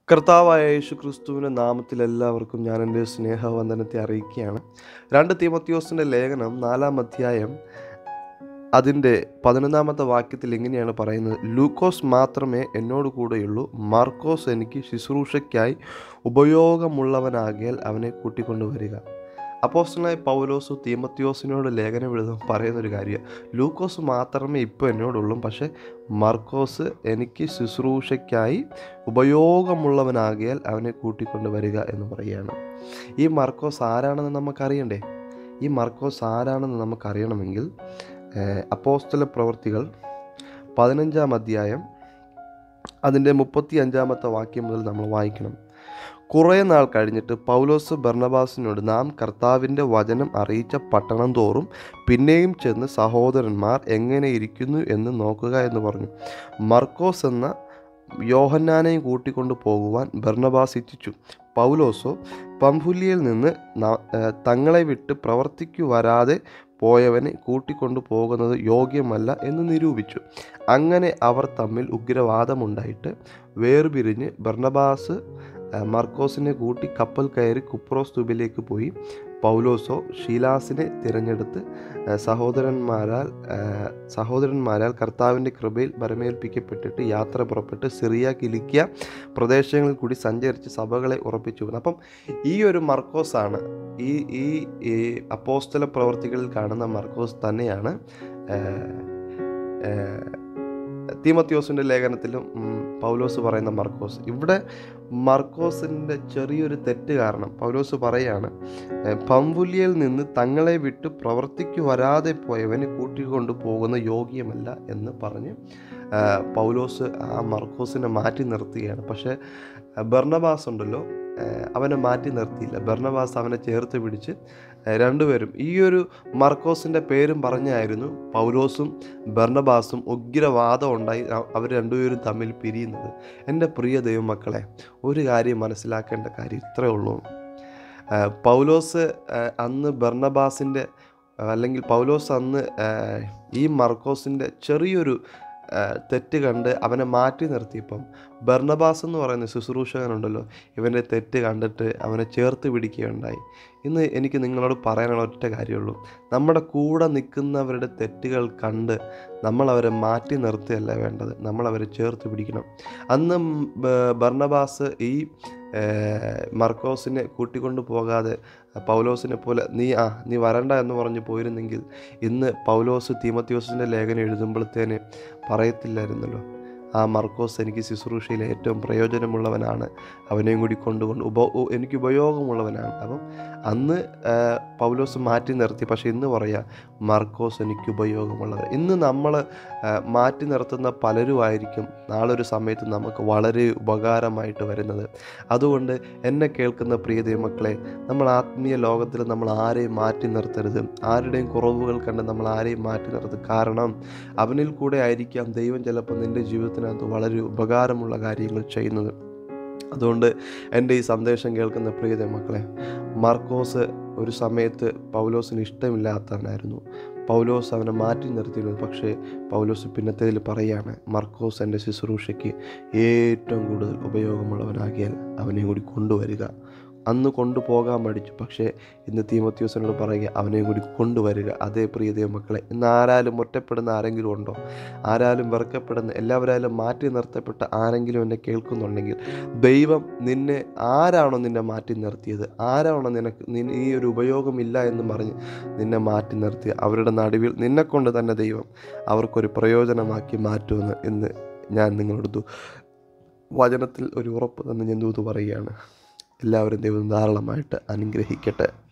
കർത്താവായ യേശു ക്രിസ്തുവിൻ്റെ നാമത്തിൽ എല്ലാവർക്കും ഞാൻ എൻ്റെ സ്നേഹവന്ദനത്തെ അറിയിക്കുകയാണ് രണ്ട് തീമത്യോസിൻ്റെ ലേഖനം നാലാം അധ്യായം അതിൻ്റെ പതിനൊന്നാമത്തെ വാക്യത്തിൽ ഇങ്ങനെയാണ് പറയുന്നത് ലൂക്കോസ് മാത്രമേ എന്നോട് കൂടെയുള്ളൂ മാർക്കോസ് എനിക്ക് ശുശ്രൂഷയ്ക്കായി ഉപയോഗമുള്ളവനാകിയാൽ അവനെ കൂട്ടിക്കൊണ്ടുവരിക അപ്പോസ്റ്റലായ പൗലോസ് തീമത്യോസിനോട് ലേഖനം എഴുതും പറയുന്നൊരു കാര്യമാണ് ലൂക്കോസ് മാത്രമേ ഇപ്പോൾ എന്നോടുള്ളൂ പക്ഷേ മർക്കോസ് എനിക്ക് ശുശ്രൂഷയ്ക്കായി ഉപയോഗമുള്ളവനാകിയാൽ അവനെ കൂട്ടിക്കൊണ്ട് വരിക എന്ന് പറയുകയാണ് ഈ മർക്കോസ് ആരാണെന്ന് നമുക്കറിയണ്ടേ ഈ മർക്കോസ് ആരാണെന്ന് നമുക്കറിയണമെങ്കിൽ ഏഹ്, അപ്പോസ്തല പ്രവൃത്തികൾ പതിനഞ്ചാം അധ്യായം അതിൻ്റെ മുപ്പത്തി അഞ്ചാമത്തെ വാക്യം മുതൽ നമ്മൾ വായിക്കണം കുറേ നാൾ കഴിഞ്ഞിട്ട് പൗലോസ് ബർണബാസിനോട് നാം കർത്താവിൻ്റെ വചനം അറിയിച്ച പട്ടണം തോറും പിന്നെയും ചെന്ന് സഹോദരന്മാർ എങ്ങനെ ഇരിക്കുന്നു എന്ന് നോക്കുക എന്ന് പറഞ്ഞു മർക്കോസ് എന്ന യോഹന്നാനെയും കൂട്ടിക്കൊണ്ട് പോകുവാൻ ബർണബാസ് ഇച്ഛിച്ചു പൗലോസോ പംഫുലിയിൽ നിന്ന് ന- ഏഹ് തങ്ങളെ വിട്ട് പ്രവർത്തിക്കു വരാതെ പോയവനെ കൂട്ടിക്കൊണ്ടു പോകുന്നത് യോഗ്യമല്ല എന്ന് നിരൂപിച്ചു അങ്ങനെ അവർ തമ്മിൽ ഉഗ്രവാദമുണ്ടായിട്ട് വേർപിരിഞ്ഞ് ബർണബാസ് ഏഹ് മർക്കോസിനെ കൂട്ടി കപ്പൽ കയറി കുപ്രോസ് ദ്വീപിലേക്ക് പോയി പൗലോസോ ഷീലാസിനെ തിരഞ്ഞെടുത്ത് ഏഹ് സഹോദരന്മാരാൽ ഏഹ് സഹോദരന്മാരാൽ കർത്താവിൻ്റെ കൃപയിൽ വരമേൽപ്പിക്കപ്പെട്ടിട്ട് യാത്ര പുറപ്പെട്ട് സിറിയ കിലിക്കിയ പ്രദേശങ്ങളിൽ കൂടി സഞ്ചരിച്ച് സഭകളെ ഉറപ്പിച്ചു വന്നു അപ്പം ഈ ഒരു മർക്കോസാണ് ഈ ഈ ഈ അപ്പോസ്തല പ്രവർത്തികളിൽ കാണുന്ന മർക്കോസ് തന്നെയാണ് ഏഹ്, ഏഹ്, തീമത്യോസിൻ്റെ ലേഖനത്തിലും ഉം, പൗലോസ് പറയുന്ന മർക്കോസ് ഇവിടെ മർക്കോസിൻ്റെ ചെറിയൊരു തെറ്റ് കാരണം പൗലോസ് പറയാണ് ഏഹ്, പംവുലിയിൽ നിന്ന് തങ്ങളെ വിട്ട് പ്രവർത്തിക്കു വരാതെ പോയവന് കൂട്ടിക്കൊണ്ടു പോകുന്ന യോഗ്യമല്ല എന്ന് പറഞ്ഞ് ഏഹ്, പൗലോസ് ആ മർക്കോസിനെ മാറ്റി നിർത്തുകയാണ് പക്ഷേ ഏഹ്, ബർണബാസ് ഉണ്ടല്ലോ ഏഹ്, അവനെ മാറ്റി നിർത്തിയില്ല ബർണബാസ് അവനെ ചേർത്ത് പിടിച്ച് ഏഹ്, രണ്ടുപേരും ഈ ഒരു മർക്കോസിൻ്റെ പേരും പറഞ്ഞായിരുന്നു പൗലോസും ബർണബാസും ഉഗ്രവാദം ഉണ്ടായി അവർ രണ്ടുപേരും തമ്മിൽ പിരിയുന്നത് എൻ്റെ പ്രിയ ദൈവമക്കളെ ഒരു കാര്യം മനസ്സിലാക്കേണ്ട കാര്യം ഇത്രയേ ഉള്ളൂ ഏഹ്, പൗലോസ് ഏഹ്, അന്ന് ബർണബാസിൻ്റെ അല്ലെങ്കിൽ പൗലോസ് അന്ന് ഏഹ്, ഈ മർക്കോസിൻ്റെ ചെറിയൊരു ഏഹ്, തെറ്റ് കണ്ട് അവനെ മാറ്റി നിർത്തിയപ്പം ബർണബാസ് എന്ന് പറയുന്ന ശുശ്രൂഷകനുണ്ടല്ലോ ഇവൻ്റെ തെറ്റ് കണ്ടിട്ട് അവനെ ചേർത്ത് പിടിക്കുകയുണ്ടായി ഇന്ന് എനിക്ക് നിങ്ങളോട് പറയാനുള്ള ഒറ്റ കാര്യമുള്ളൂ നമ്മുടെ കൂടെ നിൽക്കുന്നവരുടെ തെറ്റുകൾ കണ്ട് നമ്മൾ അവരെ മാറ്റി നിർത്തുകയല്ല വേണ്ടത് നമ്മൾ അവരെ ചേർത്ത് പിടിക്കണം അന്ന് ബ- ബർണബാസ് ഈ ഏഹ്, മർക്കോസിനെ കൂട്ടിക്കൊണ്ട് പോകാതെ പൗലോസിനെ പോലെ നീ ആ നീ വരണ്ട എന്ന് പറഞ്ഞ് പോയിരുന്നെങ്കിൽ ഇന്ന് പൗലോസ് തീമത്യോസിൻ്റെ ലേഖനം എഴുതുമ്പോഴത്തേന് പറയത്തില്ലായിരുന്നല്ലോ ആ മർക്കോസ് എനിക്ക് ശുശ്രൂഷയിൽ ഏറ്റവും പ്രയോജനമുള്ളവനാണ് അവനെയും കൂടി കൊണ്ടുകൊണ്ട് ഉപ ഉ- എനിക്ക് ഉപയോഗമുള്ളവനാണ് അപ്പം അന്ന് ആ, പൗലോസ് മാറ്റി നിർത്തി പക്ഷേ ഇന്ന് പറയാ മർക്കോസ് എനിക്ക് ഉപയോഗമുള്ളവൻ ഇന്ന് നമ്മൾ മാറ്റി നിർത്തുന്ന പലരുമായിരിക്കും നാളൊരു സമയത്ത് നമുക്ക് വളരെ ഉപകാരമായിട്ട് വരുന്നത് അതുകൊണ്ട് എന്നെ കേൾക്കുന്ന പ്രിയ ദൈവമക്കളെ നമ്മൾ ആത്മീയ ലോകത്തിൽ നമ്മൾ ആരെയും മാറ്റി നിർത്തരുത് ആരുടെയും കുറവുകൾ കണ്ട് നമ്മൾ ആരെയും മാറ്റി നിർത്തരുത് കാരണം അവനിൽ കൂടെ ആയിരിക്കാം ദൈവം ചിലപ്പോൾ നിൻ്റെ ജീവിതത്തിനകത്ത് വളരെ ഉപകാരമുള്ള കാര്യങ്ങൾ ചെയ്യുന്നത് അതുകൊണ്ട് എൻ്റെ ഈ സന്ദേശം കേൾക്കുന്ന പ്രിയത മക്കളെ മാർക്കോസ് ഒരു സമയത്ത് പൗലോസിന് ഇഷ്ടമില്ലാത്തവനായിരുന്നു പൗലോസ് അവനെ മാറ്റി നിർത്തിയിരുന്നു പക്ഷേ പൗലോസ് പിന്നത്തേതിൽ പറയാണ് മർക്കോസ് എൻ്റെ ശുശ്രൂഷയ്ക്ക് ഏറ്റവും കൂടുതൽ ഉപയോഗമുള്ളവനാകിയാൽ അവനെയും കൂടി കൊണ്ടുവരിക അന്ന് കൊണ്ടുപോകാൻ മടിച്ചു പക്ഷേ ഇന്ന് തീമത്യോസിനോട് പറയുക അവനെയും കൂടി കൊണ്ടുവരിക അതേ പ്രിയ ദൈവമക്കളെ ഇന്ന് ആരാലും ഒറ്റപ്പെടുന്ന ആരെങ്കിലും ഉണ്ടോ ആരാലും വെറുക്കപ്പെടുന്ന എല്ലാവരാലും മാറ്റി നിർത്തപ്പെട്ട ആരെങ്കിലും എന്നെ കേൾക്കുന്നുണ്ടെങ്കിൽ ദൈവം നിന്നെ ആരാണോ നിന്നെ മാറ്റി നിർത്തിയത് ആരാണോ നിനക്ക് നിൻ ഈ ഒരു ഉപയോഗമില്ല എന്ന് പറഞ്ഞ് നിന്നെ മാറ്റി നിർത്തി അവരുടെ നടുവിൽ നിന്നെക്കൊണ്ട് തന്നെ ദൈവം അവർക്കൊരു പ്രയോജനമാക്കി മാറ്റുമെന്ന് ഇന്ന് ഞാൻ നിങ്ങളോട് ദു- വചനത്തിൽ ഒരു ഉറപ്പ് തന്ന് ഞാൻ ദൂത് പറയുകയാണ് എല്ലാവരും ദൈവം ധാരാളമായിട്ട് അനുഗ്രഹിക്കട്ടെ